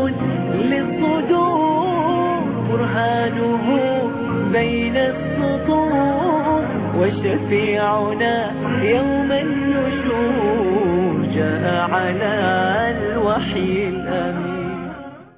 للصدور برهانه بين السطور وشفيعنا يوم النشور جاء على الوحي الأمين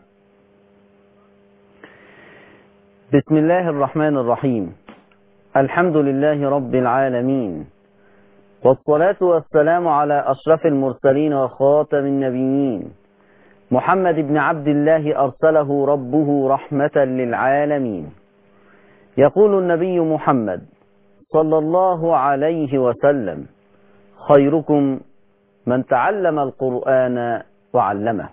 بسم الله الرحمن الرحيم الحمد لله رب العالمين والصلاة والسلام على أشرف المرسلين وخاتم النبيين محمد بن عبد الله أرسله ربه رحمة للعالمين يقول النبي محمد صلى الله عليه وسلم خيركم من تعلم القرآن وعلمه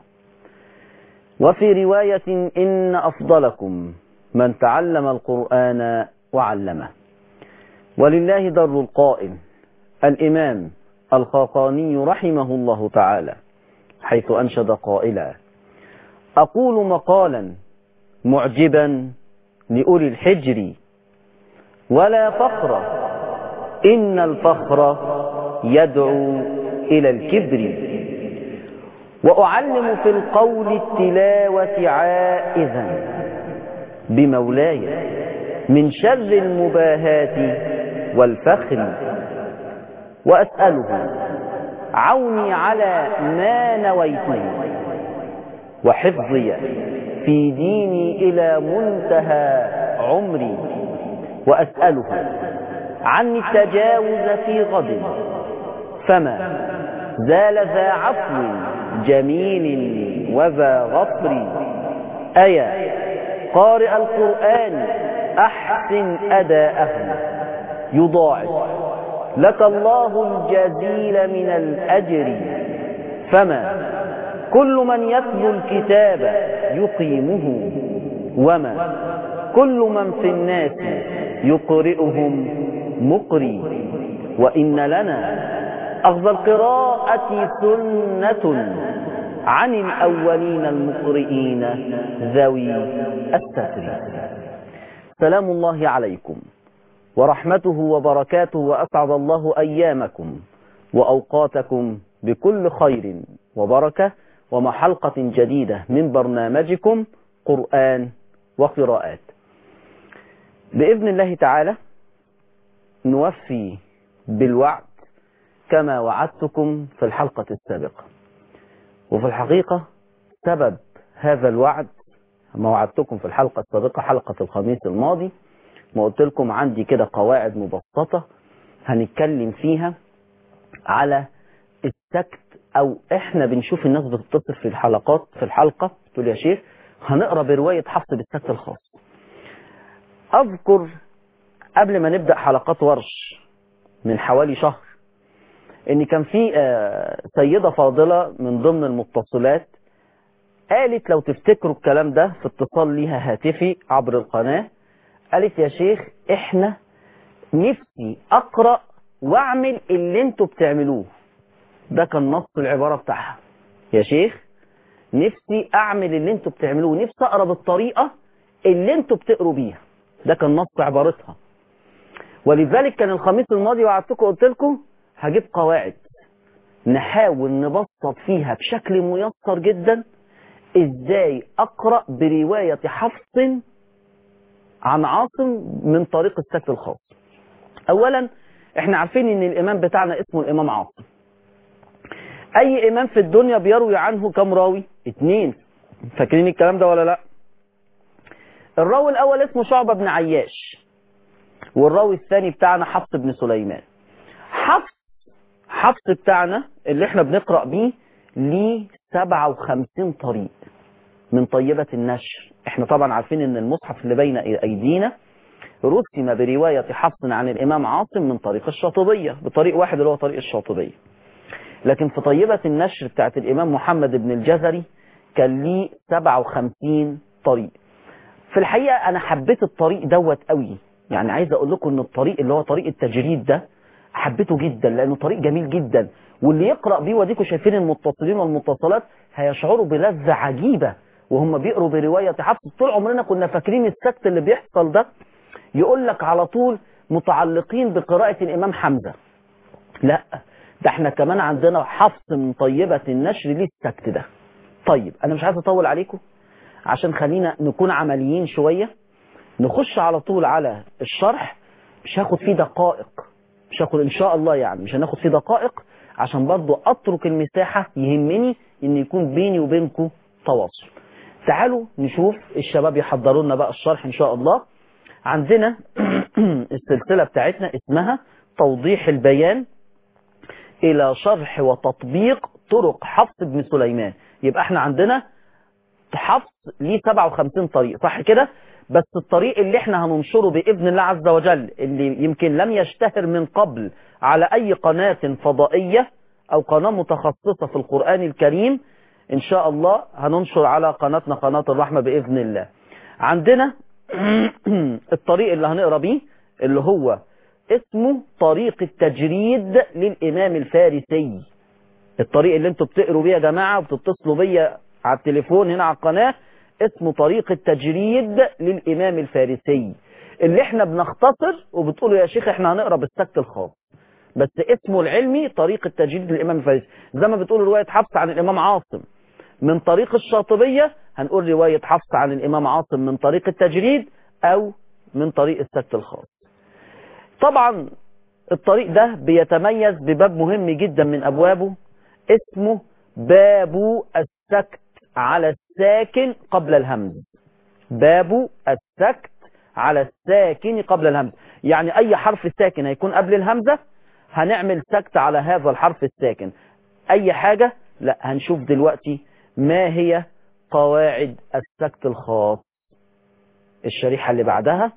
وفي رواية إن أفضلكم من تعلم القرآن وعلمه ولله در القائل الإمام الخاقاني رحمه الله تعالى حيث أنشد قائلا أقول مقالا معجبا لأولي الحجر ولا فخر إن الفخر يدعو إلى الكبر وأعلم في القول التلاوة عائذا بمولاي من شر المباهات والفخر وأسأله عوني على ما نويته وحفظي في ديني إلى منتهى عمري وأسأله عني التجاوز في غد فما زال ذا عفو جميل وذا غفر أيا قارئ القرآن أحسن أداءه يضاعف لك الله الجزيل من الأجر فما كل من يتلو الكتاب يقيمه وما كل من في الناس يقرئهم مقري وإن لنا أخذ القراءة سنة عن الأولين المقرئين ذوي الستر سلام الله عليكم ورحمته وبركاته وأسعد الله أيامكم وأوقاتكم بكل خير وبركة ومع حلقة جديدة من برنامجكم قرآن وقراءات بإذن الله تعالى نوفي بالوعد كما وعدتكم في الحلقة السابقة وفي الحقيقة سبب هذا الوعد ما وعدتكم في الحلقة السابقة حلقة الخميس الماضي ما قلت لكم عندي كده قواعد مبسطة هنتكلم فيها على السكت او احنا بنشوف الناس بتتصل في الحلقات في الحلقة تقول يا شيخ هنقرا برواية حفص بالسكت الخاص اذكر قبل ما نبدأ حلقات ورش من حوالي شهر ان كان في سيدة فاضلة من ضمن المتصلات قالت لو تفتكروا الكلام ده في اتصال ليها هاتفي عبر القناة قالت يا شيخ احنا نفسي اقرأ واعمل اللي انتوا بتعملوه ده كان نص العبارة بتاعها يا شيخ نفسي اعمل اللي انتوا بتعملوه نفسي اقرا بالطريقة اللي انتوا بتقروا بيها ده كان نص عبارتها ولذلك كان الخميس الماضي وعدتكم قلت لكم هجيب قواعد نحاول نبسط فيها بشكل ميسر جدا ازاي اقرأ برواية حفص عن عاصم من طريق السكت الخاص اولا احنا عارفين ان الامام بتاعنا اسمه الامام عاصم اي امام في الدنيا بيروي عنه كم راوي اتنين فاكرين الكلام ده ولا لا الراوي الاول اسمه شعبة بن عياش والراوي الثاني بتاعنا حفص بن سليمان حفص حفص بتاعنا اللي احنا بنقرأ بيه ليه 57 طريق من طيبة النشر احنا طبعا عارفين ان المصحف اللي بين ايدينا رسم برواية حفص عن الامام عاصم من طريق الشاطبية بطريق واحد اللي هو طريق الشاطبية لكن في طيبة النشر بتاعت الامام محمد بن الجزري كان ليه 57 طريق في الحقيقة انا حبيت الطريق دوت قوي يعني عايز اقول لكم ان الطريق اللي هو طريق التجريد ده حبيته جدا لانه طريق جميل جدا واللي يقرأ بيه وديكم شايفين المتصلين والمتصلات هيشعروا بلذة عجيبة وهم بيقروا برواية حفص طول عمرنا كنا فاكرين السكت اللي بيحصل ده يقول لك على طول متعلقين بقراءة الإمام حمزة لا ده احنا كمان عندنا حفص من طيبة النشر ليه السكت ده طيب انا مش عايز اطول عليكم عشان خلينا نكون عمليين شوية نخش على طول على الشرح مش هاخد فيه دقائق مش هاخد ان شاء الله يعني مش هناخد فيه دقائق عشان برضو اترك المساحة يهمني ان يكون بيني وبينكم تواصل تعالوا نشوف الشباب يحضروا لنا بقى الشرح ان شاء الله عندنا السلسلة بتاعتنا اسمها توضيح البيان الى شرح وتطبيق طرق حفص بن سليمان يبقى احنا عندنا حفص ليه 57 طريق صح كده بس الطريق اللي احنا هننشره بإذن الله عز وجل اللي يمكن لم يشتهر من قبل على أي قناة فضائية أو قناة متخصصة في القرآن الكريم إن شاء الله هننشر على قناتنا قناة الرحمة بإذن الله عندنا الطريق اللي هنقرأ بيه اللي هو اسمه طريق التجريد للإمام الفارسي الطريق اللي انتوا بتقروا بيه يا جماعة وبتتصلوا بيا على التليفون هنا على القناة اسمه طريق التجريد للإمام الفارسي اللي احنا بنختصر وبتقولوا يا شيخ احنا هنقرا بالسكت الخاص بس اسمه العلمي طريق التجريد للإمام الفارسي زي ما بتقول رواية حفص عن الإمام عاصم من طريق الشاطبية هنقول رواية حفص عن الإمام عاصم من طريق التجريد أو من طريق السكت الخاص طبعا الطريق ده بيتميز بباب مهم جدا من أبوابه اسمه باب السكت على الساكن قبل الهمز باب السكت على الساكن قبل الهمز يعني أي حرف ساكن هيكون قبل الهمزة هنعمل سكت على هذا الحرف الساكن أي حاجة لا هنشوف دلوقتي ما هي قواعد السكت الخاص الشريحة اللي بعدها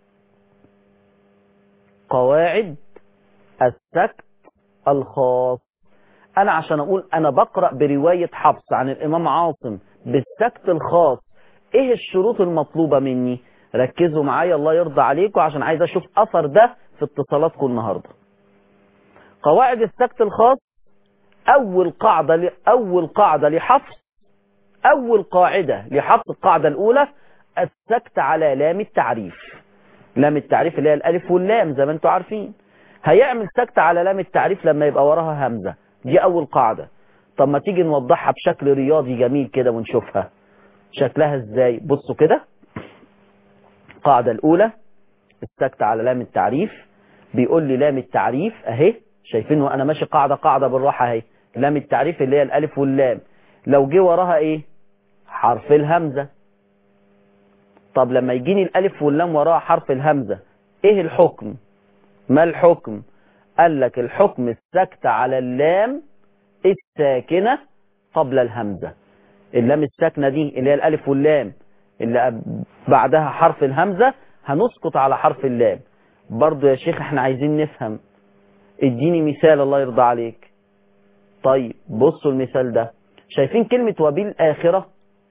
قواعد السكت الخاص انا عشان اقول انا بقرأ برواية حفص عن الامام عاصم بالسكت الخاص ايه الشروط المطلوبة مني ركزوا معايا الله يرضى عليكم عشان عايز اشوف اثر ده في اتصالاتكم النهاردة قواعد السكت الخاص اول قاعدة ل... اول قاعدة لحفص اول قاعدة لحفص القاعدة الاولى السكت على لام التعريف لام التعريف اللي هي الالف واللام زي ما انتم عارفين هيعمل سكت على لام التعريف لما يبقى وراها همزة دي اول قاعدة طب ما تيجي نوضحها بشكل رياضي جميل كده ونشوفها شكلها ازاي بصوا كده القاعدة الاولى السكت على لام التعريف بيقول لي لام التعريف اهي شايفين وانا ماشي قاعدة قاعدة بالراحة اهي لام التعريف اللي هي الالف واللام لو جه وراها ايه حرف الهمزة طب لما يجيني الالف واللام وراها حرف الهمزة ايه الحكم ما الحكم قال لك الحكم السكت على اللام الساكنة قبل الهمزة اللام الساكنة دي اللي هي الالف واللام اللي بعدها حرف الهمزة هنسقط على حرف اللام برضو يا شيخ احنا عايزين نفهم اديني مثال الله يرضى عليك طيب بصوا المثال ده شايفين كلمة وبالآخرة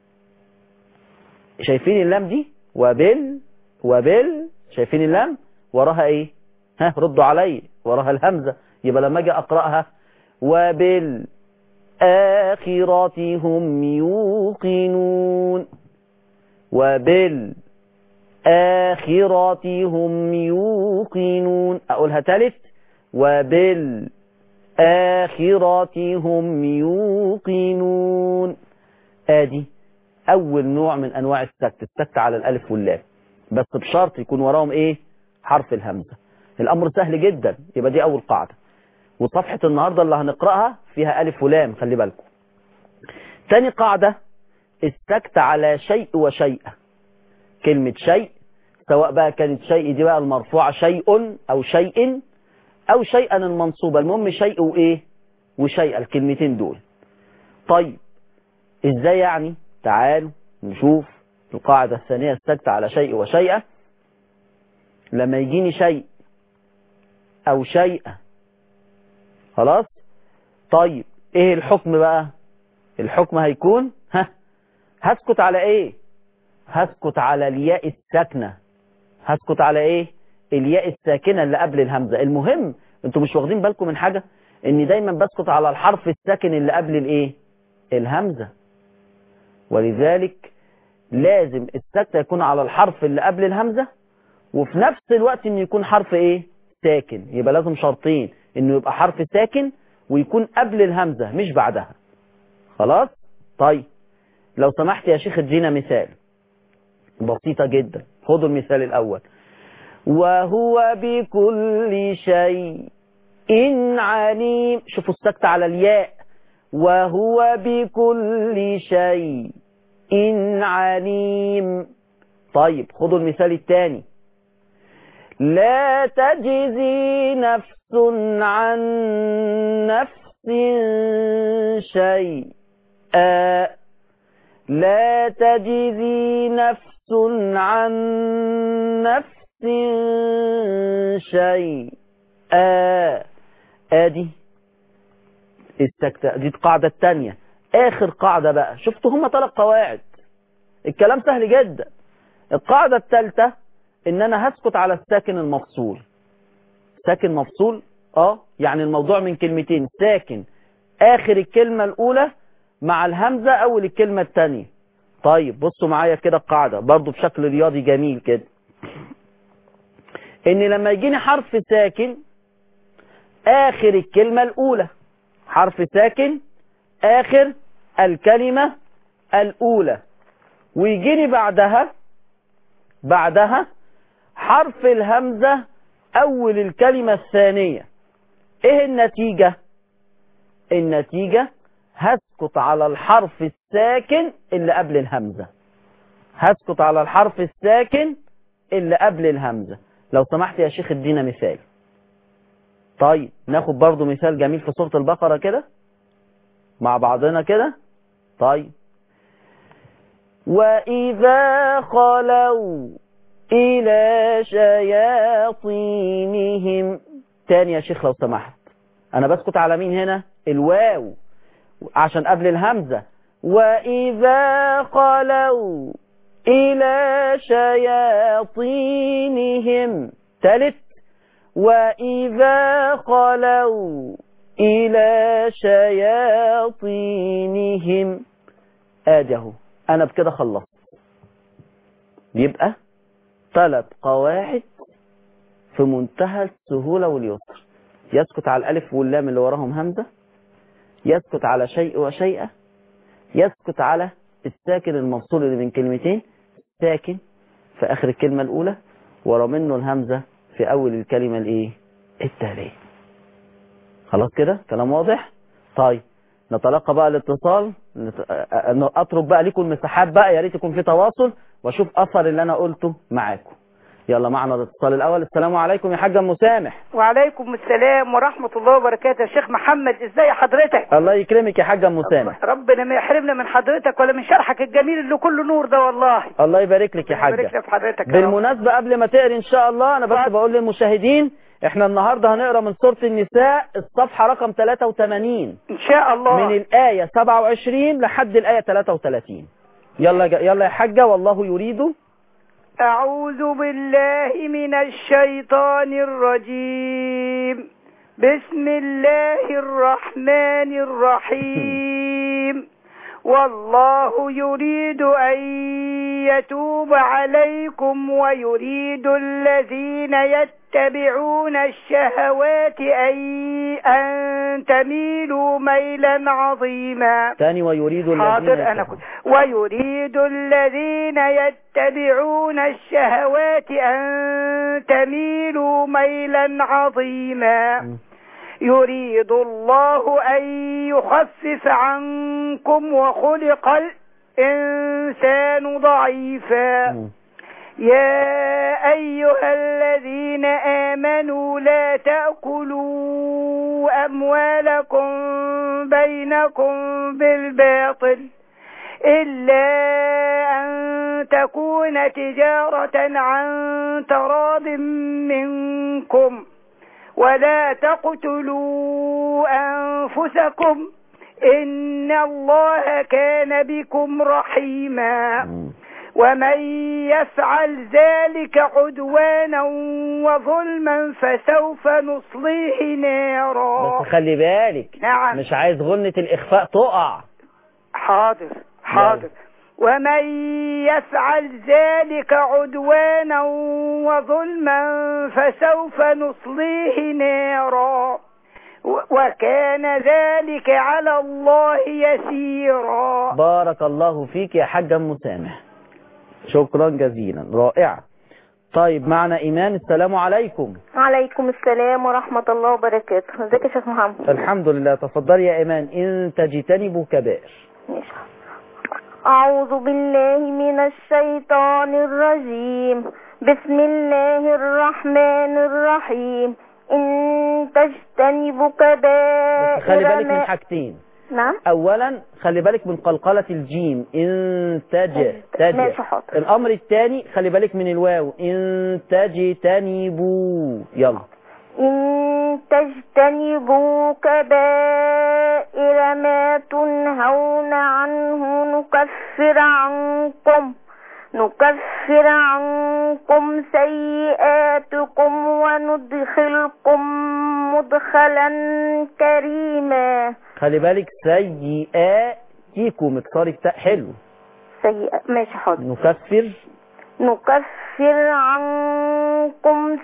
شايفين اللام دي وبال وبال شايفين اللام وراها ايه ها ردوا علي وراها الهمزة يبقى لما اجي اقرأها وبالآخرة هم يوقنون وبالآخرة هم يوقنون اقولها تالت وبالآخرة هم يوقنون ادي اول نوع من انواع السكت السكت على الالف واللام بس بشرط يكون وراهم ايه حرف الهمزة الامر سهل جدا يبقى دي اول قاعدة وصفحة النهاردة اللي هنقرأها فيها الف ولام خلي بالكم تاني قاعدة السكت على شيء وشيء كلمة شيء سواء بقى كانت شيء دي بقى المرفوعة شيء او شيء او شيئا المنصوبة المهم شيء وايه وشيء الكلمتين دول طيب ازاي يعني تعالوا نشوف القاعدة الثانية السكت على شيء وشيء لما يجيني شيء او شيء خلاص طيب ايه الحكم بقى الحكم هيكون ها هسكت على ايه هسكت على الياء الساكنة هسكت على ايه الياء الساكنة اللي قبل الهمزة المهم انتوا مش واخدين بالكم من حاجة ان دايما بسكت على الحرف الساكن اللي قبل الايه الهمزة ولذلك لازم السكت يكون على الحرف اللي قبل الهمزة وفي نفس الوقت انه يكون حرف ايه ساكن يبقى لازم شرطين انه يبقى حرف ساكن ويكون قبل الهمزة مش بعدها خلاص طيب لو سمحت يا شيخ ادينا مثال بسيطة جدا خدوا المثال الأول وهو بكل شيء إن عليم شوفوا السكت على الياء وهو بكل شيء إن عليم طيب خدوا المثال الثاني لا تجزي نفس عن نفس شيئا لا تجزي نفس عن نفس شيئا ادي السكتة دي القاعدة الثانية اخر قاعدة بقى شفتوا هما ثلاث قواعد الكلام سهل جدا القاعدة الثالثة ان انا هسكت على الساكن المفصول ساكن مفصول اه يعني الموضوع من كلمتين ساكن اخر الكلمة الاولى مع الهمزة اول الكلمة الثانية طيب بصوا معايا كده القاعدة برضو بشكل رياضي جميل كده ان لما يجيني حرف ساكن اخر الكلمة الاولى حرف ساكن اخر الكلمة الاولى ويجيني بعدها بعدها حرف الهمزة اول الكلمة الثانية ايه النتيجة النتيجة هسكت على الحرف الساكن اللي قبل الهمزة هسكت على الحرف الساكن اللي قبل الهمزة لو سمحت يا شيخ ادينا مثال طيب ناخد برضو مثال جميل في سورة البقرة كده مع بعضنا كده طيب وإذا خلوا إلى شياطينهم تاني يا شيخ لو سمحت أنا بسكت على مين هنا الواو عشان قبل الهمزة وإذا خلوا إلى شياطينهم ثالث وإذا خلوا إلى شياطينهم آجه أنا بكده خلصت يبقى ثلاث قواعد في منتهى السهولة واليسر يسكت على الألف واللام اللي وراهم همزة يسكت على شيء وشيئة يسكت على الساكن المفصول اللي من كلمتين ساكن في آخر الكلمة الأولى ورا منه الهمزة في أول الكلمة الإيه التالية خلاص كده كلام واضح طيب نتلقى بقى الاتصال نت- أترك بقى لكم المساحات بقى يا ريت يكون في تواصل واشوف أثر اللي أنا قلته معاكم يلا معنا الاتصال الأول السلام عليكم يا حاج أم مسامح وعليكم السلام ورحمة الله وبركاته يا شيخ محمد ازاي حضرتك الله يكرمك يا حاج أم مسامح ربنا ما يحرمنا من حضرتك ولا من شرحك الجميل اللي كله نور ده والله الله يبارك لك يا يبارك حاجة لي في حضرتك يا رب. بالمناسبة قبل ما تقري ان شاء الله انا بس اتفضل. بقول للمشاهدين احنا النهاردة هنقرا من سورة النساء الصفحة رقم 83 ان شاء الله من الآية 27 لحد الآية 33 يلا ج- يلا يا حاجة والله يريد أعوذ بالله من الشيطان الرجيم بسم الله الرحمن الرحيم والله يريد أن يتوب عليكم ويريد الذين يتبعون الشهوات أن أن تميلوا ميلا عظيما تاني ويريد الذين حاضر أنا يتبعون. كنت ويريد الذين يتبعون الشهوات أن تميلوا ميلا عظيما م. يريد الله أن يخفف عنكم وخلق الإنسان ضعيفا م. يا أيها الذين آمنوا لا تأكلوا أموالكم بينكم بالباطل إلا أن تكون تجارة عن تراض منكم ولا تقتلوا أنفسكم إن الله كان بكم رحيما م. ومن يفعل ذلك عدوانا وظلما فسوف نصليه نارا بس خلي بالك نعم مش عايز غنة الإخفاء تقع حاضر حاضر ومن يفعل ذلك عدوانا وظلما فسوف نصليه نارا و- وكان ذلك على الله يسيرا بارك الله فيك يا حاج ام سامح شكرا جزيلا رائعة طيب معنا ايمان السلام عليكم وعليكم السلام ورحمة الله وبركاته ازيك يا شيخ محمد الحمد لله تفضلي يا ايمان ان تجتنبوا كبائر ماشي. أعوذ بالله من الشيطان الرجيم بسم الله الرحمن الرحيم إن تجتنبوا كبائر بس خلي بالك من ما- حاجتين نعم اولا خلي بالك من قلقلة الجيم ان تج تج ماشي حاضر. الامر الثاني خلي بالك من الواو ان تجتنبوا يلا إن تجتنبوا كبائر ما تنهون عنه نكفر عنكم نكفر عنكم سيئاتكم وندخلكم مدخلا كريما خلي بالك سيئاتكم اكسار التاء حلو سيئة ماشي حاضر نكفر نكفر عنكم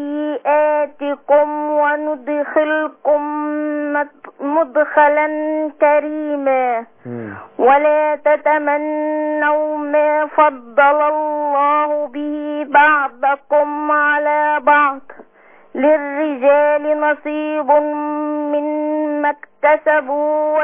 سيئاتكم وندخلكم مد- مدخلا كريما مم. ولا تتمنوا ما فضل الله به بعضكم على بعض للرجال نصيب مما اكتسبوا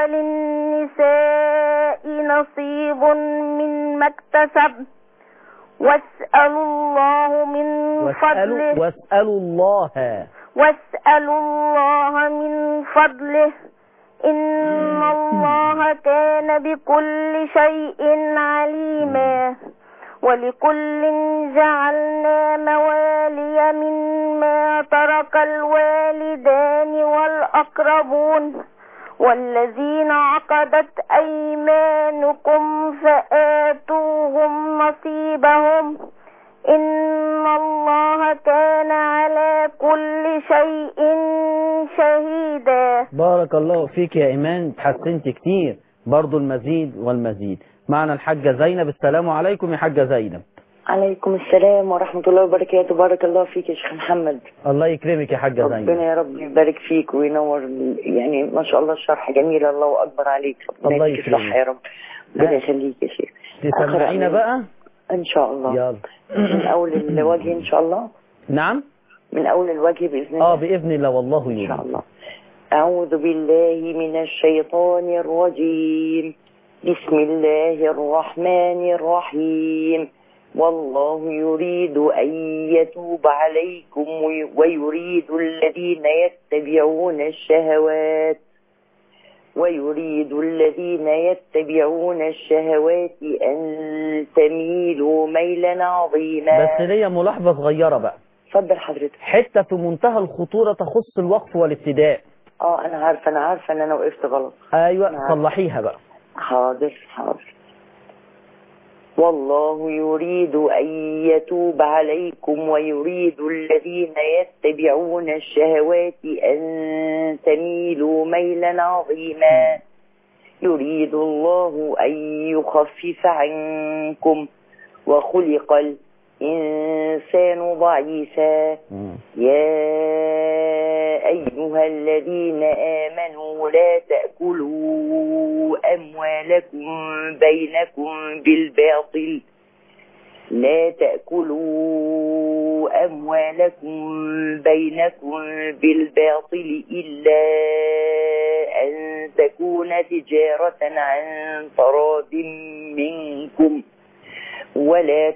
وللنساء نصيب مما اكتسب واسألوا الله من واسألوا, فضله واسألوا الله واسألوا الله من فضله إن الله كان بكل شيء عليما ولكل جعلنا موالي مما ترك الوالدان والأقربون والذين عقدت أيمانكم فآتوهم نصيبهم إن الله كان على كل شيء شهيدا بارك الله فيك يا إيمان تحسنت كتير برضو المزيد والمزيد معنا الحاجة زينب السلام عليكم يا حاجة زينب عليكم السلام ورحمة الله وبركاته بارك الله فيك يا شيخ محمد الله يكرمك يا حاجة ربنا زينب يا رب يبارك فيك وينور يعني ما شاء الله الشرح جميل الله أكبر عليك ربنا الله يديك يكرمك. الصحة يا رب ربنا ها. يخليك يا شيخ تسمعينا أقرأ بقى إن شاء الله يلا من أول الوجه إن شاء الله نعم من أول الوجه بإذن اه الله بإذن الله والله إن شاء يريد الله أعوذ بالله من الشيطان الرجيم بسم الله الرحمن الرحيم والله يريد أن يتوب عليكم وي- ويريد الذين يتبعون الشهوات ويريد الذين يتبعون الشهوات أن تميلوا ميلا عظيما بس ليا ملاحظة صغيرة بقى اتفضل حضرتك حتة في منتهى الخطورة تخص الوقف والابتداء اه انا عارفه انا عارفه ان انا وقفت غلط ايوه نعم. صلحيها بقى حاضر حاضر والله يريد أن يتوب عليكم ويريد الذين يتبعون الشهوات أن تميلوا ميلا عظيما يريد الله أن يخفف عنكم وخلق الإنسان ضعيفا مم. يا أيها الذين آمنوا لا تأكلوا أموالكم بينكم بالباطل لا تأكلوا أموالكم بينكم بالباطل إلا أن تكون تجارة عن تراض منكم ولا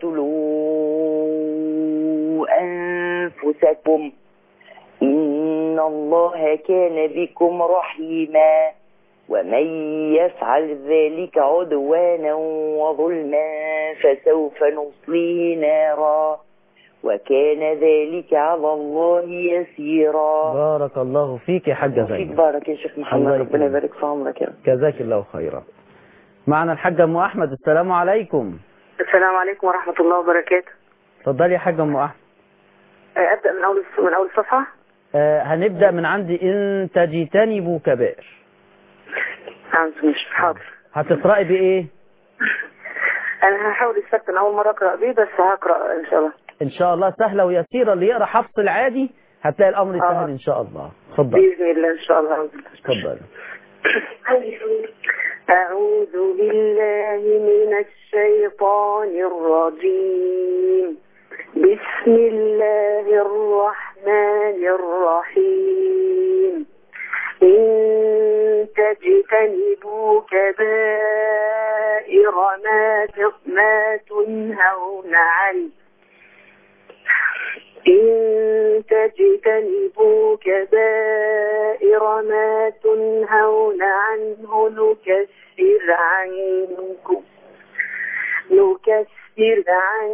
تقتلوا أنفسكم إن الله كان بكم رحيما ومن يفعل ذلك عدوانا وظلما فسوف نصليه نارا وكان ذلك على الله يسيرا بارك الله فيك يا حاجة فيك زينب بارك يا شيخ محمد الله ربنا يكرمك. يبارك في عمرك يا رب جزاك الله خيرا معنا الحاجة أم أحمد السلام عليكم السلام عليكم ورحمة الله وبركاته اتفضلي يا حاجة أم أحمد آه، أبدأ من أول من أول الصفحة آه هنبدأ من عندي إن تجتنبوا كبائر نعم مش حاضر هتقرأي بإيه؟ أنا هحاول السبت أنا أول مرة أقرأ بيه بس هقرأ إن شاء الله إن شاء الله سهلة ويسيرة اللي يقرأ حفص العادي هتلاقي الأمر آه. سهل إن شاء الله اتفضل بإذن الله إن شاء الله اتفضل أعوذ بالله من الشيطان الرجيم بسم الله الرحمن الرحيم إن تجتنبوا كبائر ما ما تنهون عنه إن تجتنبوا كبائر ما تنهون عنه نكفر عنكم نكفر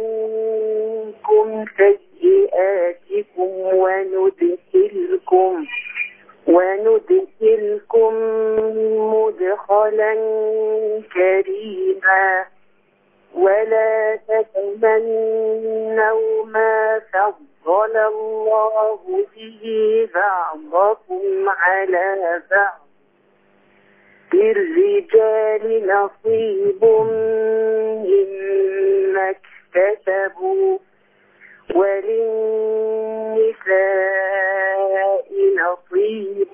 عنكم سيئاتكم وندخلكم وندخلكم مدخلا كريما ولا تتمنوا ما فضل الله به بعضكم على بعض للرجال نصيب مما اكتسبوا وللنساء نصيب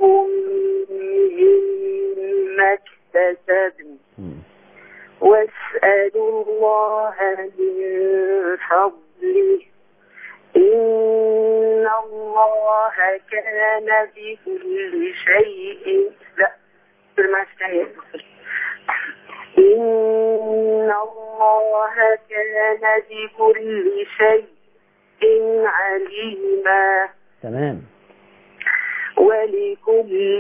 مما اكتسبوا مم. واسألوا الله من فضله إن الله كان بكل شيء لا بالمعنى الثاني إن الله كان بكل شيء عليما تمام ولكل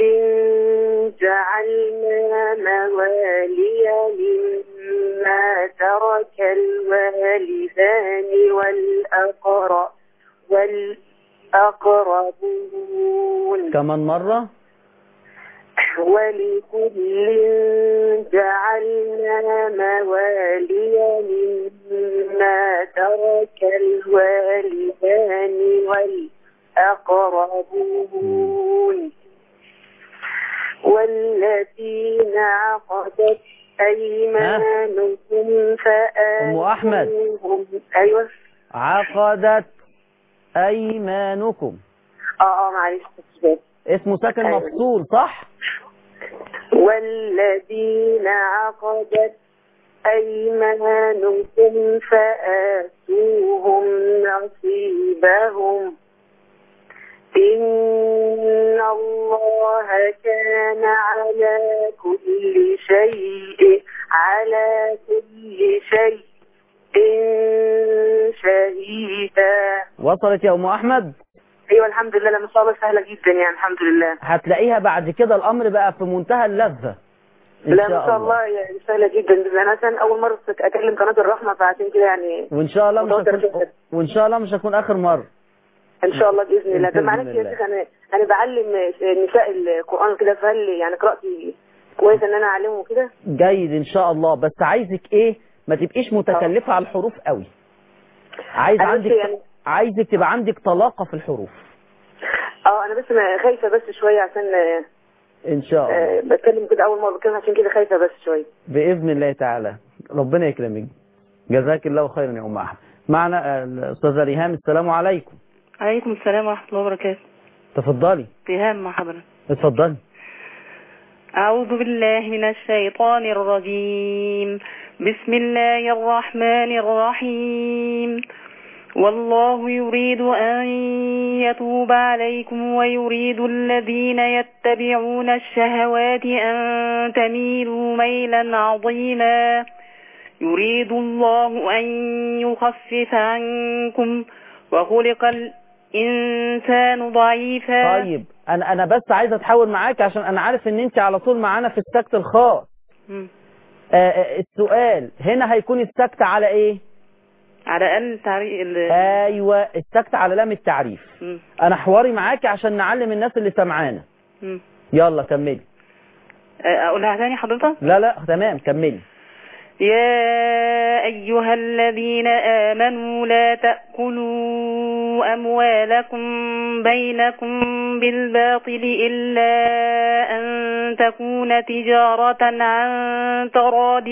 جعلنا موالي مما ترك الوالدان والأقرب والأقربون كمان مرة ولكل جعلنا موالي مما ترك الوالدان والأقربون والذين عقدت أيمانكم أم أحمد. فآتوهم أيوة عقدت أيمانكم اه اه معلش بس. اسمه ساكن أيوة. مفصول صح والذين عقدت أيمانكم فآتوهم نصيبهم إن الله كان على كل شيء على كل شيء شهيدا وصلت يا أم أحمد أيوة الحمد لله ما شاء الله سهلة جدا يعني الحمد لله هتلاقيها بعد كده الأمر بقى في منتهى اللذة إن لا ما شاء الله يعني سهلة جدا انا مثلا اول مرة اكلم قناة الرحمة فعشان كده يعني وإن شاء الله مش متوتر هكون جدا. وإن شاء الله مش هكون آخر مرة ان شاء الله باذن الله بإذن طب معلش يا الله. شيخ انا انا بعلم نساء القران كده فهل يعني قراءتي كويس ان انا اعلمهم كده جيد إن شاء الله بس عايزك إيه ما تبقيش متكلفة على الحروف قوي عايز أنا بس عندك يعني- عايزك تبقى عندك طلاقة في الحروف اه انا بس ما- خايفه بس شويه عشان آه، إن شاء الله آه، بتكلم كده اول مره بتكلم عشان كده خايفه بس شويه بإذن الله تعالى ربنا يكرمك جزاك الله خيرا يا أم أحمد معنا آه، الأستاذة ريهام السلام عليكم عليكم السلام ورحمة الله وبركاته تفضلي ريهام مع حضرتك اتفضلي أعوذ بالله من الشيطان الرجيم بسم الله الرحمن الرحيم والله يريد أن يتوب عليكم ويريد الذين يتبعون الشهوات أن تميلوا ميلا عظيما يريد الله أن يخفف عنكم وخلق الإنسان ضعيفا طيب انا انا بس عايز اتحاور معاك عشان انا عارف ان انت على طول معانا في السكت الخاص مم. آه، آه، السؤال هنا هيكون السكت على ايه على الأقل تعريق ال... ايوه السكت على لام التعريف مم. انا حواري معاك عشان نعلم الناس اللي سمعانا مم. يلا كملي أقولها تاني حضرتك لا لا تمام كملي يا أيها الذين آمنوا لا تأكلوا أموالكم بينكم بالباطل إلا أن تكون تجارة عن تراد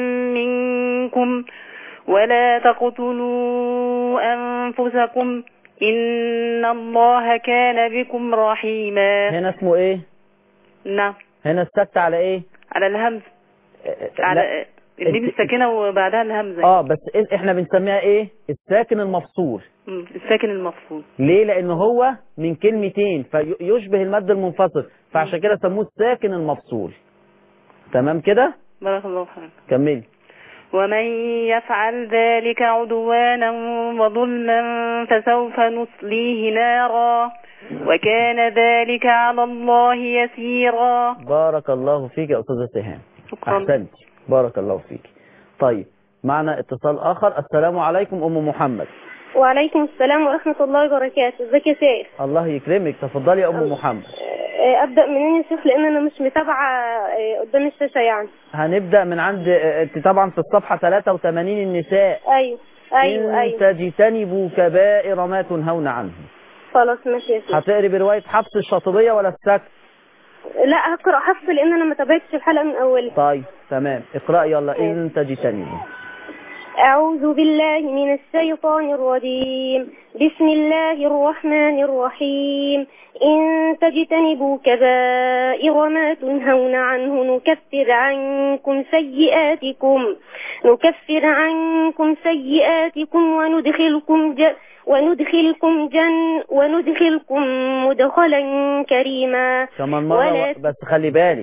منكم ولا تقتلوا أنفسكم إن الله كان بكم رحيما هنا اسمه ايه نعم هنا السكت على ايه على الهمزة آه، لا. على الميم انت- الساكنة وبعدها الهمزة اه بس إيه- احنا بنسميها ايه الساكن المفصول مم، الساكن المفصول ليه لان هو من كلمتين فيشبه المد المنفصل فعشان كده سموه الساكن المفصول تمام كده بارك الله فيك كملي ومن يفعل ذلك عدوانا وظلما فسوف نصليه نارا وكان ذلك على الله يسيرا بارك الله فيك يا استاذه سهام شكرا احسنت بارك الله فيك طيب معنا اتصال اخر السلام عليكم ام محمد وعليكم السلام ورحمة الله وبركاته ازيك يا شيخ الله يكرمك تفضلي يا ام محمد آه، ابدأ منين يا شيخ لان انا مش متابعة آه، قدام الشاشة يعني هنبدا من عند آه، انت طبعا في الصفحه 83 النساء ايوه ايوه ان ايوه تجتنبوا كبائر ما تنهون عنه خلاص ماشي يا شيخ هتقري بروايه حفص الشاطبيه ولا السكت لا هقرأ حفظ لان انا ما تابعتش الحلقة من اولها طيب تمام اقرأ يلا إن تجتنبوا أعوذ بالله من الشيطان الرجيم بسم الله الرحمن الرحيم إن تجتنبوا كبائر ما تنهون عنه نكفر عنكم سيئاتكم نكفر عنكم سيئاتكم وندخلكم ج وندخلكم جن وندخلكم مدخلا كريما كمان مرة ولا و... بس خلي بالك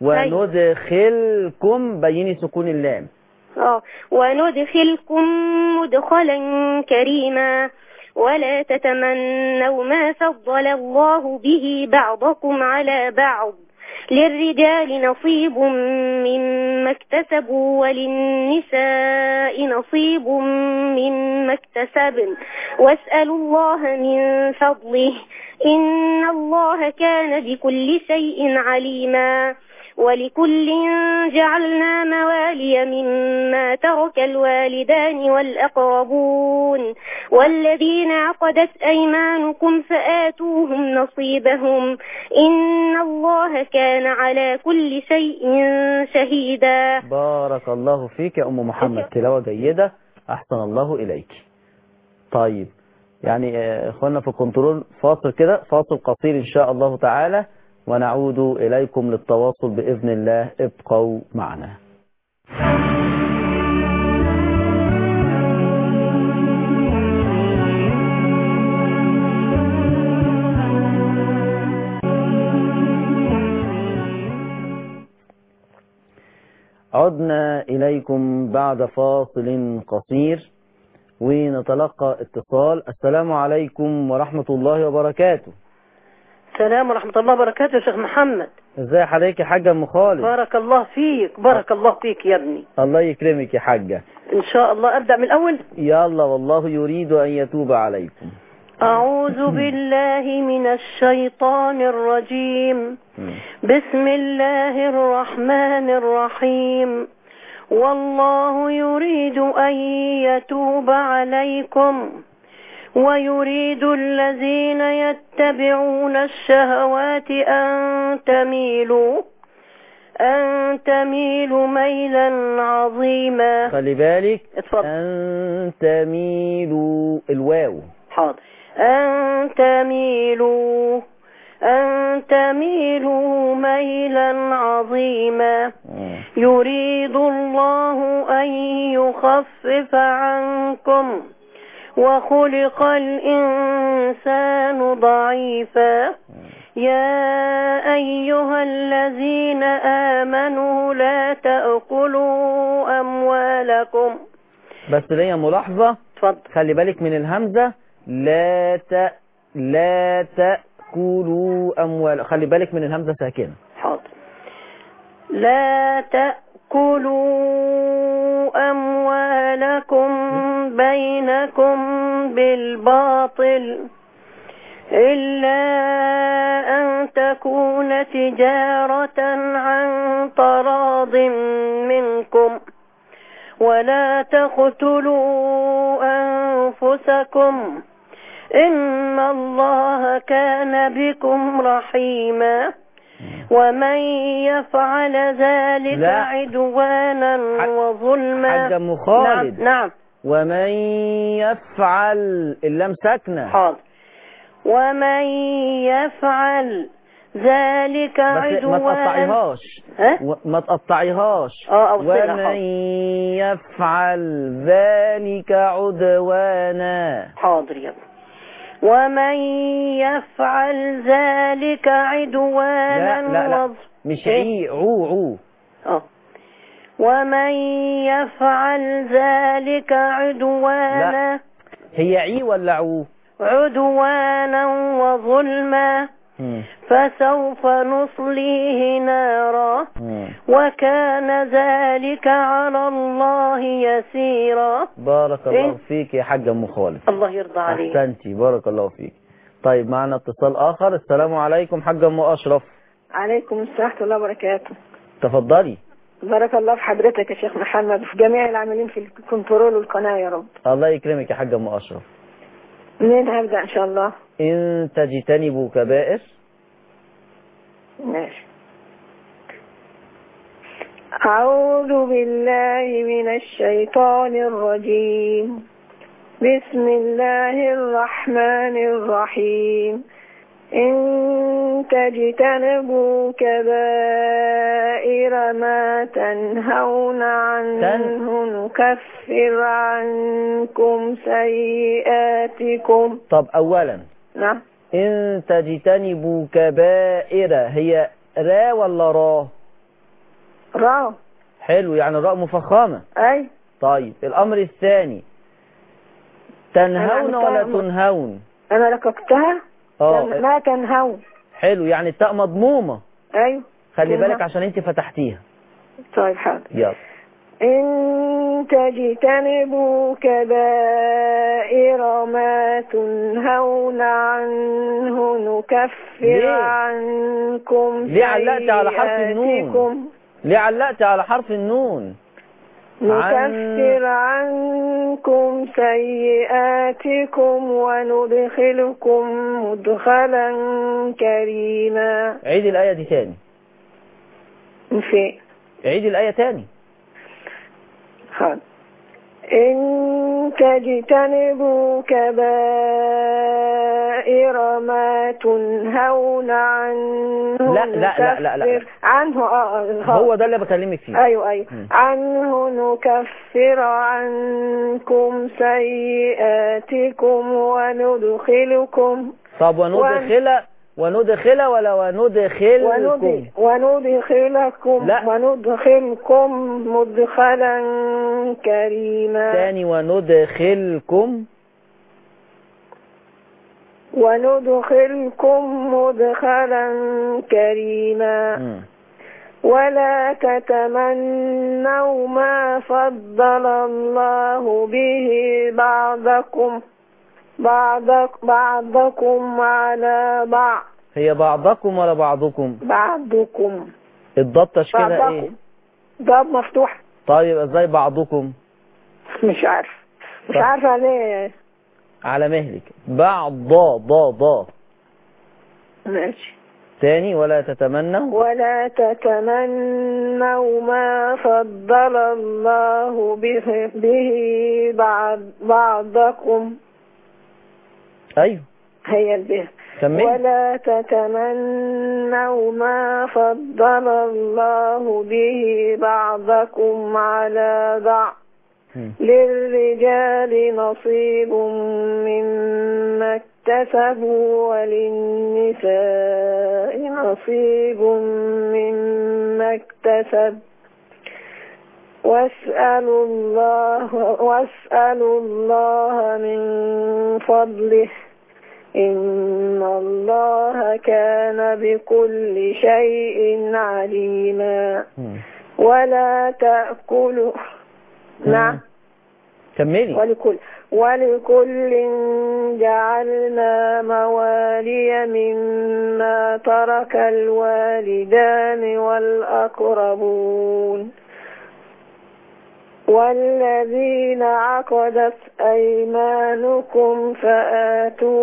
وندخلكم بيني سكون اللام آه، وندخلكم مدخلا كريما ولا تتمنوا ما فضل الله به بعضكم على بعض للرجال نصيب مما اكتسبوا وللنساء نصيب مما اكتسبن واسألوا الله من فضله إن الله كان بكل شيء عليما ولكل جعلنا موالي مما ترك الوالدان والأقربون والذين عقدت أيمانكم فآتوهم نصيبهم إن الله كان على كل شيء شهيدا بارك الله فيك يا أم محمد تلاوة جيدة أحسن الله إليك طيب يعني آه، اخوانا في الكنترول فاصل كده فاصل قصير إن شاء الله تعالى ونعود إليكم للتواصل بإذن الله ابقوا معنا عدنا إليكم بعد فاصل قصير ونتلقى اتصال السلام عليكم ورحمة الله وبركاته السلام ورحمة الله وبركاته يا شيخ محمد ازاي حضرتك يا حاجة ام خالد بارك الله فيك بارك الله فيك يا ابني الله يكرمك يا حاجة إن شاء الله أبدأ من الأول يلا والله يريد أن يتوب عليكم أعوذ بالله من الشيطان الرجيم بسم الله الرحمن الرحيم والله يريد أن يتوب عليكم ويريد الذين يتبعون الشهوات أن تميلوا أن تميلوا ميلا عظيما خلي بالك اتفضل. أن تميلوا الواو حاضر أن تميلوا أن تميلوا ميلا عظيما يريد الله أن يخفف عنكم وخلق الإنسان ضعيفا يا أيها الذين آمنوا لا تأكلوا أموالكم بس ليا ملاحظة اتفضل خلي بالك من الهمزة لا ت... لا تأكلوا أموال خلي بالك من الهمزة ساكنة حاضر لا تأكلوا أموالكم بينكم بالباطل إلا أن تكون تجارة عن تراض منكم ولا تقتلوا أنفسكم إن الله كان بكم رحيما ومن يفعل ذلك لا. عدوانا ح- وظلما حاجة أم خالد. نعم, نعم ومن يفعل اللام ساكنة حاضر ومن يفعل ذلك بس ما عدوانا تقطعيهاش ها؟ و- ما تقطعيهاش اه اوصلها ومن حاضر يفعل ذلك عدوانا حاضر يا ابني. ومن يفعل ذلك عدوانا لا لا لا وظ- مش إيه؟ عي عو عو اه ومن يفعل ذلك عدوانا هي عي ولا عو عدوانا وظلما مم. فسوف نصليه نارا مم. وكان ذلك على الله يسيرا بارك الله إيه؟ فيك يا حاجة أم خالد الله يرضى عليك أحسنتي بارك الله فيك طيب معنا اتصال آخر السلام عليكم حاجة أم أشرف عليكم السلام ورحمة الله وبركاته تفضلي بارك الله في حضرتك يا شيخ محمد وفي جميع العاملين في الكنترول والقناة يا رب الله يكرمك يا حاجة أم أشرف منين هبدأ إن شاء الله إن تجتنبوا كبائر ماشي أعوذ بالله من الشيطان الرجيم بسم الله الرحمن الرحيم إن تجتنبوا كبائر ما تنهون عنه نكفر عنكم سيئاتكم طب أولا نعم إن تجتنبوا كبائر هي را ولا را را حلو يعني الراء مفخمة أي طيب الأمر الثاني تنهون أنا ولا عملتها- تنهون أنا لككتها اه ما تنهون حلو يعني التاء مضمومة أيوه خلي تنهون. بالك عشان انت فتحتيها طيب حاضر يلا إن تجتنبوا كبائر ما تنهون عنه نكفر ليه؟ عنكم ليه علقت على حرف النون؟ سيئاتكم. ليه علقت على حرف النون نكفر عنكم سيئاتكم وندخلكم مدخلا كريما عيد الآية دي تاني في عيد الآية تاني حاضر إن تجتنبوا كبائر ما تنهون عنه لا- لا- لا- لا- لا. نكفر عنه اه آه، هو ده اللي بكلمك فيه ايوه ايوه مم. عنه نكفر عنكم سيئاتكم وندخلكم طب وندخل وندخل ولا وندخلكم وند- وندخلكم لا. وندخلكم مدخلا كريما تاني وندخلكم وندخلكم مدخلا كريما مم. ولا تتمنوا ما فضل الله به بعضكم بعضك بعضكم على بعض هي بعضكم ولا بعضكم بعضكم الضاد تشكيلها ايه بعضكم ضاد مفتوح طيب ازاي بعضكم مش عارف مش طب. عارفه ليه على مهلك بعض ضا ضا ضا ماشي تاني ولا تتمنوا ولا تتمنوا ما فضل الله به, به بعض بعضكم ايوه هي البه كمل ولا تتمنوا ما فضل الله به بعضكم على بعض مم. للرجال نصيب مما اكتسبوا وللنساء نصيب مما اكتسب واسألوا الله واسألوا الله من فضله إن الله كان بكل شيء عليما مم. ولا تأكلوا نعم كملي ولكل ولكل جعلنا موالي مما ترك الوالدان والأقربون والذين عقدت أيمانكم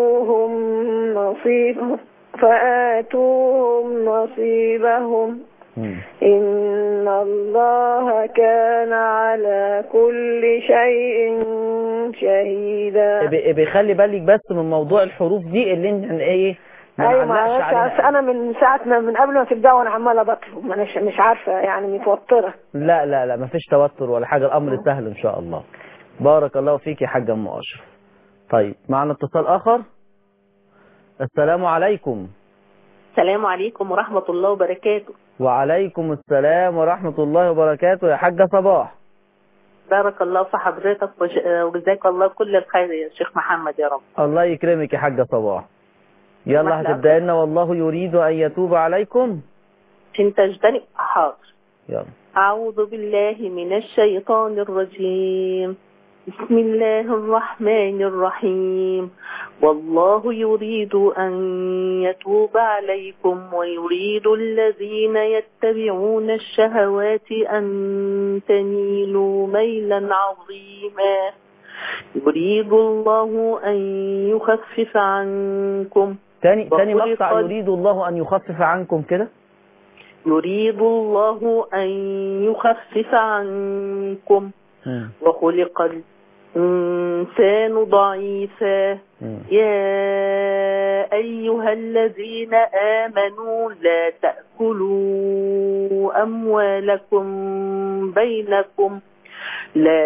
فآتوهم نصيبهم فآتوهم نصيبهم مم. إن الله كان على كل شيء شهيدا ب- بيخلي بالك بس من موضوع الحروف دي اللي انت ايه ما ايوه نعلقش معلش عليها. أصل انا من ساعه ما من قبل ما تبداوا وانا عماله بطلب ما أنا مش عارفه يعني متوتره لا لا لا مفيش توتر ولا حاجة الأمر سهل إن شاء الله بارك الله فيك يا حاجة أم أشرف طيب معنا اتصال آخر السلام عليكم السلام عليكم ورحمة الله وبركاته وعليكم السلام ورحمة الله وبركاته يا حاجة صباح بارك الله في حضرتك وج- وجزاك الله كل الخير يا شيخ محمد يا رب الله يكرمك يا حاجة صباح يلا الله هتبدأ لنا والله يريد أن يتوب عليكم انت اجتنب حاضر يلا أعوذ بالله من الشيطان الرجيم بسم الله الرحمن الرحيم والله يريد أن يتوب عليكم ويريد الذين يتبعون الشهوات أن تميلوا ميلا عظيما يريد الله أن يخفف عنكم تاني تاني مقطع وخلق- يريد الله أن يخفف عنكم كده يريد الله أن يخفف عنكم مم. وخلق الإنسان ضعيفا مم. يا أيها الذين آمنوا لا تأكلوا أموالكم بينكم لا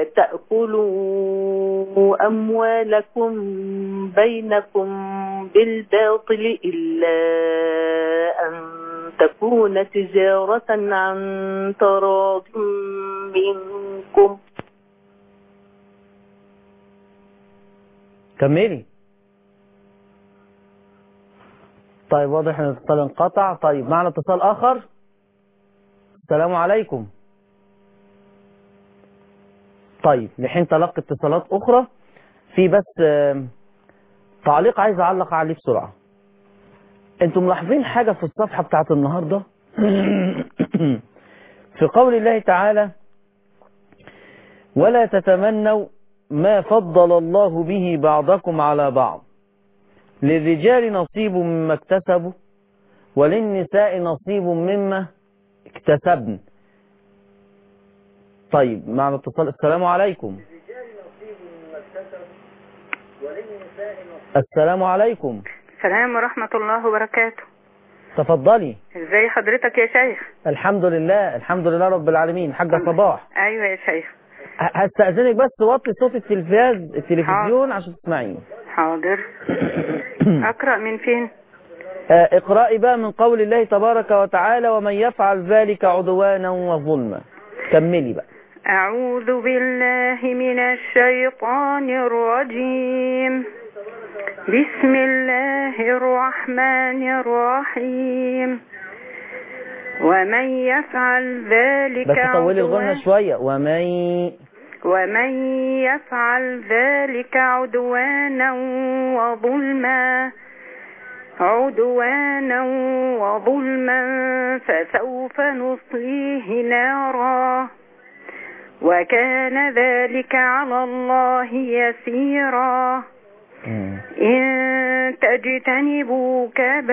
تأكلوا أموالكم بينكم بالباطل إلا أن تكون تجارة عن تراض منكم كملي طيب واضح ان الاتصال انقطع طيب معنا اتصال اخر السلام عليكم طيب لحين تلقي اتصالات اخرى في بس آم، تعليق عايز اعلق عليه بسرعه انتم ملاحظين حاجه في الصفحه بتاعت النهارده في قول الله تعالى ولا تتمنوا ما فضل الله به بعضكم على بعض للرجال نصيب مما اكتسبوا وللنساء نصيب مما اكتسبن طيب معنا اتصال السلام عليكم السلام عليكم السلام ورحمة الله وبركاته تفضلي ازاي حضرتك يا شيخ الحمد لله الحمد لله رب العالمين حاجة صباح ايوه يا شيخ ه- هستأذنك بس وطي صوت التلفاز التلفزيون عشان تسمعيني حاضر اقرأ من فين آه، اقرأي بقى من قول الله تبارك وتعالى ومن يفعل ذلك عدوانا وظلما كملي بقى أعوذ بالله من الشيطان الرجيم بسم الله الرحمن الرحيم ومن يفعل ذلك بس طولي عدوانا الغنى شوية ومن ومن يفعل ذلك عدوانا وظلما عدوانا وظلما فسوف نصليه نارا وكان ذلك على الله يسيرا إن تجتنبوا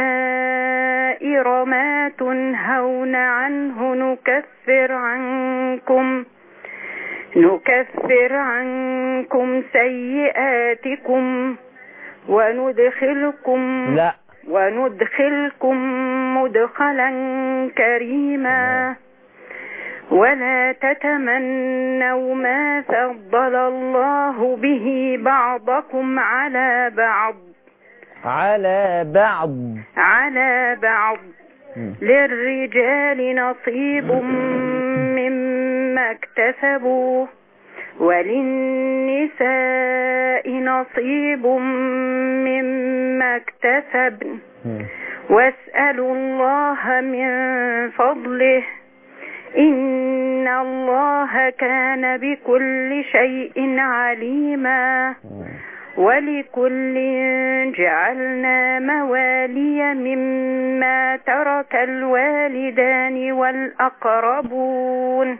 كبائر ما تنهون عنه نكفر عنكم نكفر عنكم سيئاتكم وندخلكم لا وندخلكم مدخلا كريما ولا تتمنوا ما فضل الله به بعضكم على بعض على بعض على بعض للرجال نصيب مما اكتسبوا وللنساء نصيب مما اكتسبن واسألوا الله من فضله إن الله كان بكل شيء عليما ولكل جعلنا موالي مما ترك الوالدان والأقربون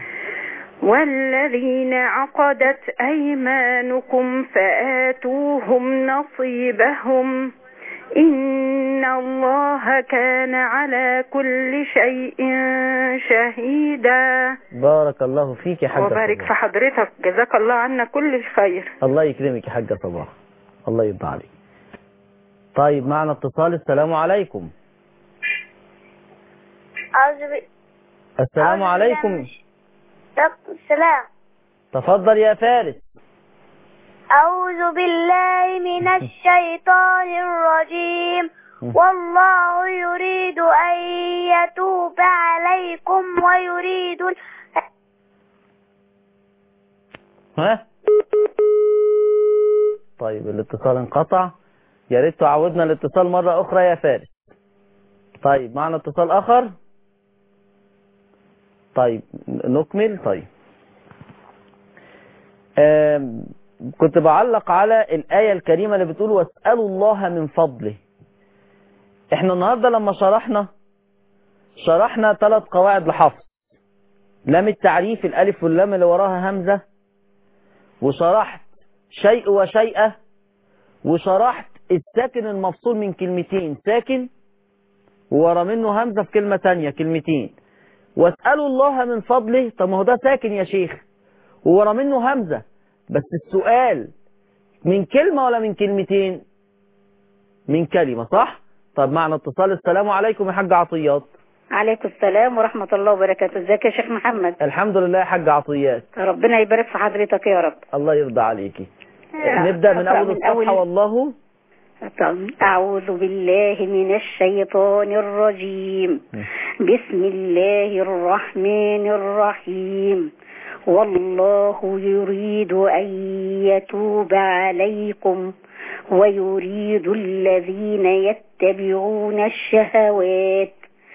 والذين عقدت أيمانكم فآتوهم نصيبهم إن الله كان على كل شيء شهيدا بارك الله فيك يا حاجة وبارك صباح. في حضرتك جزاك الله عنا كل الخير الله يكرمك يا حاجة صباح الله يرضى عليك طيب معنا اتصال السلام عليكم أعوذ ب... السلام أعوذ بالله عليكم من طب السلام تفضل يا فارس أعوذ بالله من الشيطان الرجيم والله يريد أن يتوب عليكم ويريد ها طيب الاتصال انقطع يا ريت تعودنا الاتصال مرة أخرى يا فارس طيب معنا اتصال آخر طيب نكمل طيب آم، كنت بعلق على الآية الكريمة اللي بتقول واسألوا الله من فضله احنا النهاردة لما شرحنا شرحنا ثلاث قواعد لحفظ لام التعريف الألف واللام اللي وراها همزة وشرحت شيء وشيئة وشرحت الساكن المفصول من كلمتين ساكن وورا منه همزة في كلمة تانية كلمتين واسألوا الله من فضله طب ما هو ده ساكن يا شيخ وورا منه همزة بس السؤال من كلمة ولا من كلمتين من كلمة صح طب معنا اتصال السلام عليكم يا حاج عطيات عليكم السلام ورحمة الله وبركاته ازيك يا شيخ محمد الحمد لله يا حاج عطيات ربنا يبارك في حضرتك يا رب الله يرضى عليكي نبدأ من أول الصفحة والله أعوذ بالله من الشيطان الرجيم بسم الله الرحمن الرحيم والله يريد أن يتوب عليكم ويريد الذين يتبعون الشهوات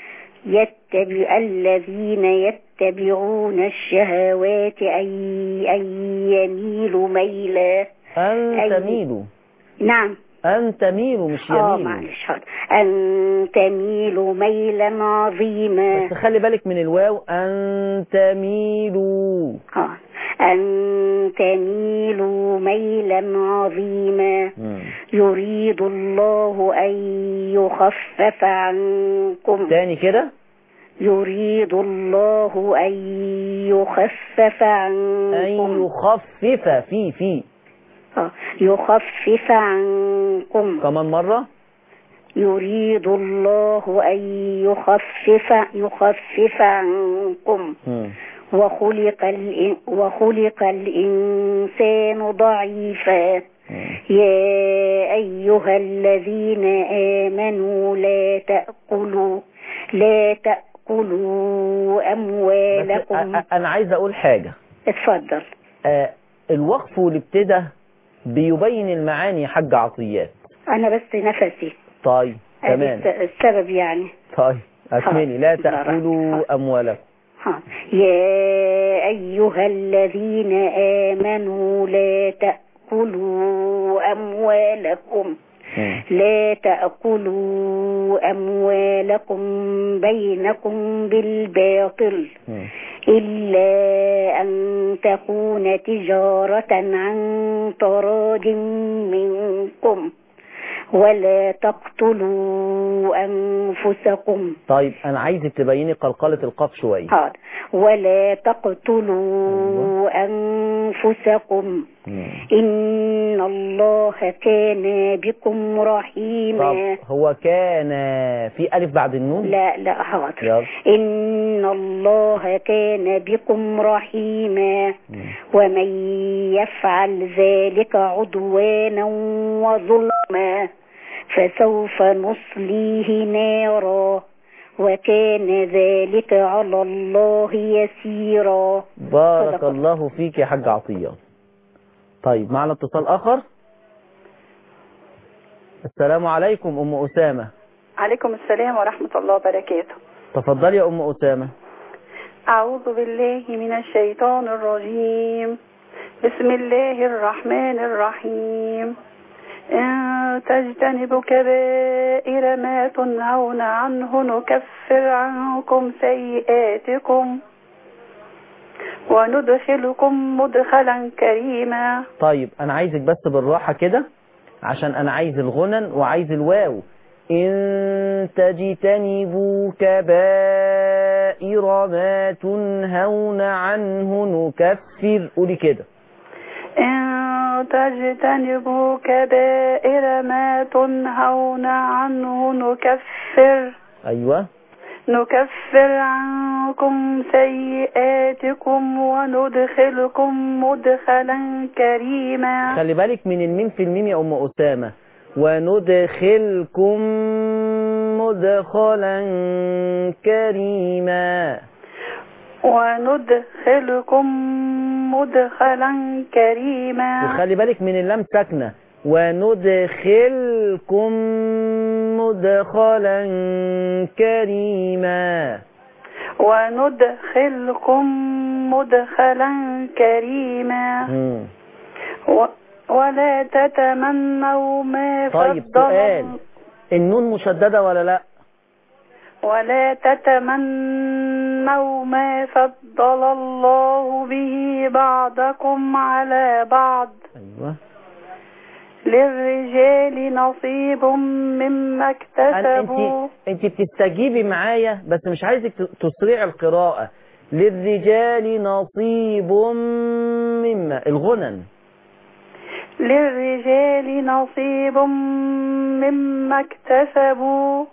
يتبع الذين يتبعون الشهوات أن أن يميلوا ميلا أن أي- تميلوا نعم أن تميلوا مش اه يميلوا معلش حاضر أن تميلوا ميلا عظيما بس خلي بالك من الواو أن تميلوا آه. أن تميلوا ميلا عظيما يريد الله أن يخفف عنكم تاني كده يريد الله أن يخفف عنكم أن يخفف في في آه. يخفف عنكم كمان مرة يريد الله أن يخفف يخفف عنكم مم. وخلق الإن- وخلق الإنسان ضعيفا يا أيها الذين آمنوا لا تأكلوا لا تأكلوا بس أموالكم أ- أ- أنا عايز أقول حاجة اتفضل آه، الوقف والابتداء بيبين المعاني يا حاج عطيات أنا بس نفسي طيب هذه تمام الس- السبب يعني طيب أكملي لا بسم الله الرحمن تأكلوا أموالكم ها. يا أيها الذين آمنوا لا تأكلوا أموالكم لا تأكلوا أموالكم بينكم بالباطل إلا أن تكون تجارة عن تراض منكم ولا تقتلوا أنفسكم طيب أنا عايزك تبيني قلقلة القاف شوية حاضر ولا تقتلوا أنفسكم إن الله كان بكم رحيما طب هو كان في ألف بعد النون لا لا حاضر يلا إن الله كان بكم رحيما ومن يفعل ذلك عدوانا وظلما فسوف نصليه نارا وكان ذلك على الله يسيرا بارك صدق. الله فيك يا حاج عطية طيب معنا اتصال آخر السلام عليكم أم أسامة عليكم السلام ورحمة الله وبركاته تفضلي يا أم أسامة أعوذ بالله من الشيطان الرجيم بسم الله الرحمن الرحيم إن تجتنبوا كبائر ما تنهون عنه نكفر عنكم سيئاتكم وندخلكم مدخلا كريما طيب أنا عايزك بس بالراحة كده عشان انا عايز الغنن وعايز الواو ان تجتنبوا كبائر ما تنهون عنه نكفر قولي كده إن تجتنبوا كبائر ما تنهون عنه نكفر ايوه نكفر عنكم سيئاتكم وندخلكم مدخلا كريما خلي بالك من الميم في الميم يا ام اسامه وندخلكم مدخلا كريما وندخلكم مدخلا كريما وخلي بالك من اللام ساكنه وندخلكم مدخلا كريما وندخلكم مدخلا كريما مم. و... ولا تتمنوا ما طيب فضل سؤال النون مشدده ولا لا ولا تتمنوا ما فضل الله به بعضكم على بعض ايوه للرجال نصيب مما انت اكتسبوا انت بتستجيبي معايا بس مش عايزك ت- تسرعي القراءه للرجال نصيب مما الغنن للرجال نصيب مما اكتسبوا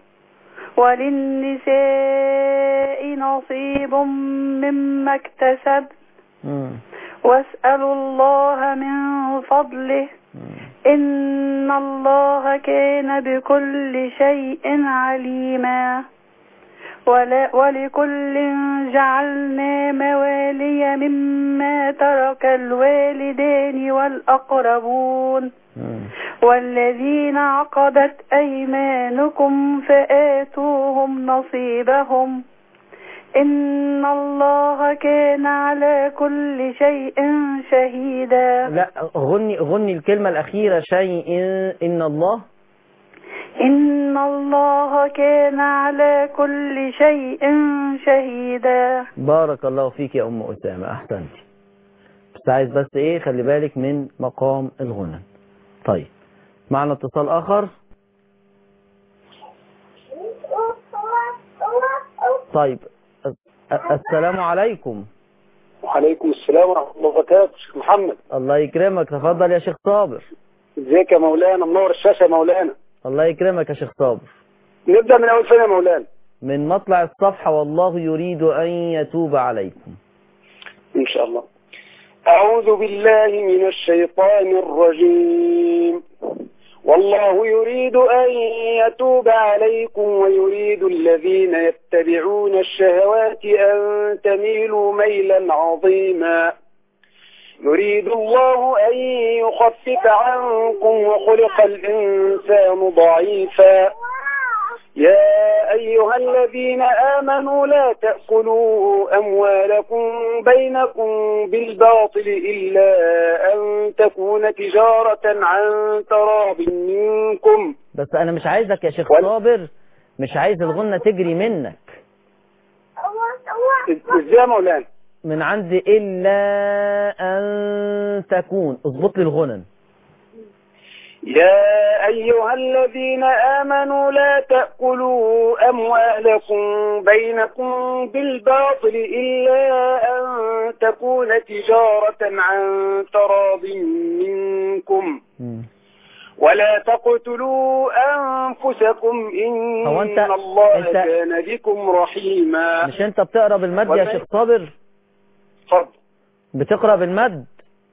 وللنساء نصيب مما اكتسب مم. واسألوا الله من فضله إن الله كان بكل شيء عليما ولا ولكل جعلنا موالي مما ترك الوالدان والأقربون والذين عقدت أيمانكم فآتوهم نصيبهم إن الله كان على كل شيء شهيدا لا غني غني الكلمه الاخيره شيء ان الله إن الله كان على كل شيء شهيدا بارك الله فيك يا ام اسامه احسنتي بس عايز بس ايه خلي بالك من مقام الغنى طيب معنا اتصال اخر طيب أ- السلام عليكم وعليكم السلام ورحمة الله وبركاته شيخ محمد الله يكرمك تفضل يا شيخ صابر ازيك يا مولانا منور الشاشة يا مولانا الله يكرمك يا شيخ صابر نبدأ من أول فين يا مولانا من مطلع الصفحة والله يريد أن يتوب عليكم إن شاء الله أعوذ بالله من الشيطان الرجيم والله يريد أن يتوب عليكم ويريد الذين يتبعون الشهوات أن تميلوا ميلا عظيما يريد الله أن يخفف عنكم وخلق الإنسان ضعيفا يا أيها الذين آمنوا لا تأكلوا أموالكم بينكم بالباطل إلا أن تكون تجارة عن تراض منكم بس أنا مش عايزك يا شيخ صابر مش عايز الغنة تجري منك ازاي يا مولانا من عند إلا أن تكون اظبط لي الغنن يا أيها الذين آمنوا لا تأكلوا أموالكم بينكم بالباطل إلا أن تكون تجارة عن تراض منكم ولا تقتلوا أنفسكم إن هو أنت- الله أنت- كان بكم رحيما مش أنت بتقرا بالمد يا والله- شيخ صابر اتفضل. بتقرا بالمد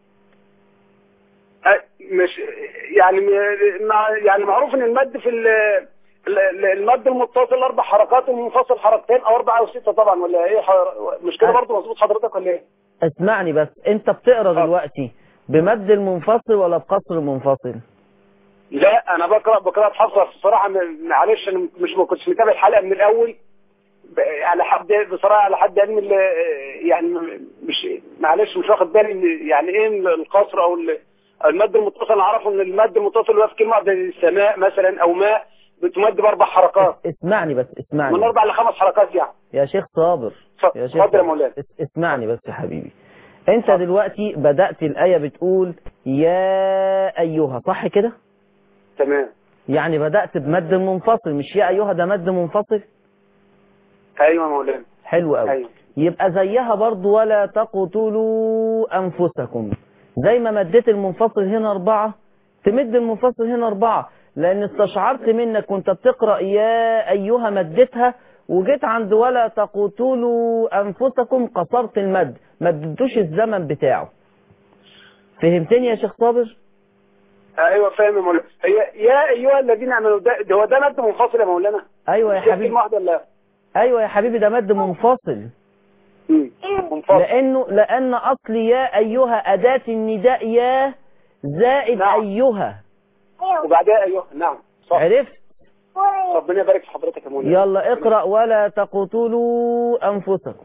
أه، مش يعني مع يعني معروف ان المد في ال- ال- المد المتصل اربع حركات والمنفصل حركتين او اربعه او سته طبعا ولا ايه ح- مش كده برضه مظبوط حضرتك ولا ايه؟ اسمعني بس أنت بتقرا دلوقتي بمد المنفصل ولا بقصر المنفصل لا انا بقرا بقرا حفصه بصراحه م- معلش انا مش ما كنتش متابع الحلقه من الاول ب- على حد بصراحه على حد علمي ال- يعني م- مش معلش مش واخد بالي إن يعني ايه القصر او ال- المد المتصل انا اعرفه ان المد المتصل اللي هو في كلمه زي السماء مثلا او ماء بتمد باربع حركات اسمعني بس اسمعني من اربع لخمس حركات يعني يا شيخ صابر يا شيخ اتفضل يا صابر. مولانا اس- اسمعني بس يا حبيبي انت دلوقتي بدأت الآية بتقول يا أيها صح كده تمام يعني بدأت بمد منفصل مش يا أيها ده مد منفصل ايوه يا مولانا حلو قوي ايوه يبقى زيها برضو ولا تقتلوا أنفسكم زي ما مديت المنفصل هنا أربعة تمد المنفصل هنا أربعة لأن استشعرت منك وانت بتقرأ يا أيها مدتها وجيت عند ولا تقتلوا أنفسكم قصرت المد ما اديتوش الزمن بتاعه فهمتني يا شيخ صابر ايوه فاهم يا مولانا هي يا ايها الذين امنوا ده ده هو ده مد منفصل يا مولانا أيوة يا مش هي حبيبي كلمه واحده ولا أيوة يا حبيبي ده مد منفصل مم. منفصل لأنه لأن أصل يا أيها أداة النداء يا زائد نعم. أيها وبعدها ايوه نعم صح عرفت ربنا يبارك في حضرتك يا مولانا يلا اقرأ ولا تقتلوا أنفسكم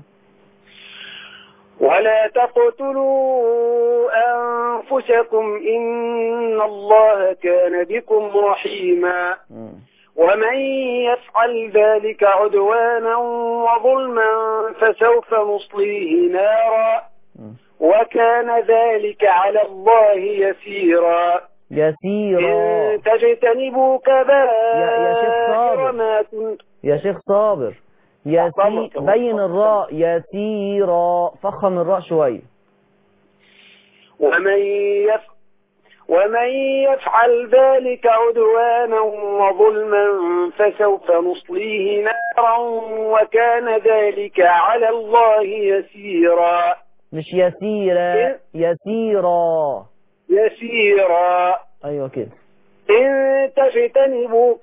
ولا تقتلوا أنفسكم إن الله كان بكم رحيما ومن يفعل ذلك عدوانا وظلما فسوف نصليه نارا وكان ذلك على الله يسيرا يسيرا إن تجتنبوا يا- يا شيخ كبائر صابر. ما تن... يا شيخ صابر يسي... صبر. بين الراء يسيرا فخم الراء شوية ومن يف ومن يفعل ذلك عدوانا وظلما فسوف نصليه نارا وكان ذلك على الله يسيرا مش يسيرا يسيرا يسيرا أيوة كده إن تجتنبوا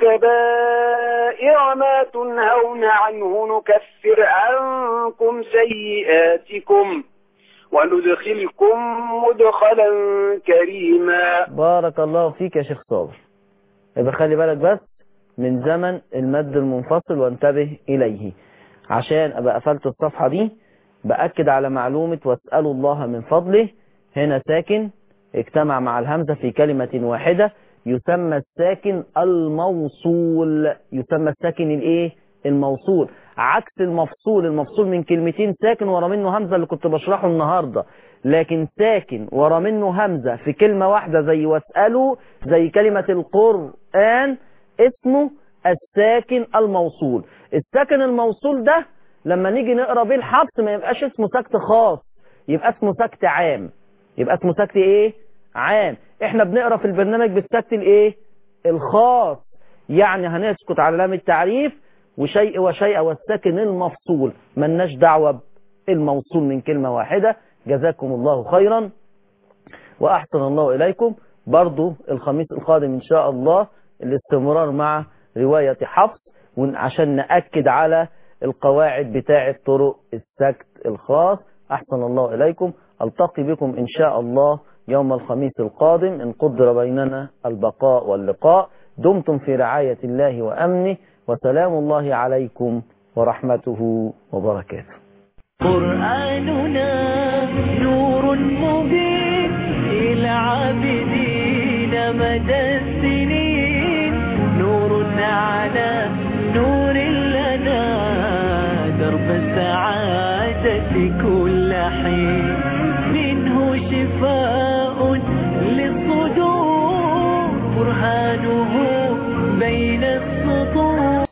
كبائر ما تنهون عنه نكفر عنكم سيئاتكم وندخلكم مدخلا كريما بارك الله فيك يا شيخ صابر يبقى خلي بالك بس من زمن المد المنفصل وانتبه إليه عشان أبقى قفلت الصفحة دي بأكد على معلومة واسألوا الله من فضله هنا ساكن اجتمع مع الهمزة في كلمة واحدة يسمى الساكن الموصول يسمى الساكن الايه الموصول عكس المفصول المفصول من كلمتين ساكن ورا منه همزة اللي كنت بشرحه النهاردة لكن ساكن ورا منه همزة في كلمة واحدة زي واسألوا زي كلمة القرآن اسمه الساكن الموصول الساكن الموصول ده لما نيجي نقرا بيه الحبس ما يبقاش اسمه سكت خاص يبقى اسمه سكت عام يبقى اسمه سكت ايه عام احنا بنقرا في البرنامج بالسكت الايه الخاص يعني هنسكت على لام التعريف وشيء وشيء والساكن المفصول ملناش دعوه بالموصول من كلمه واحده جزاكم الله خيرا واحسن الله اليكم برضو الخميس القادم ان شاء الله الاستمرار مع روايه حفص ون- عشان ناكد على القواعد بتاعه طرق السكت الخاص احسن الله اليكم التقي بكم ان شاء الله يوم الخميس القادم ان قدر بيننا البقاء واللقاء دمتم في رعايه الله وامنه وسلام الله عليكم ورحمته وبركاته قرآننا نور مبين للعابدين مدى السنين نور على نور لنا درب السعادة كل حين منه شفاء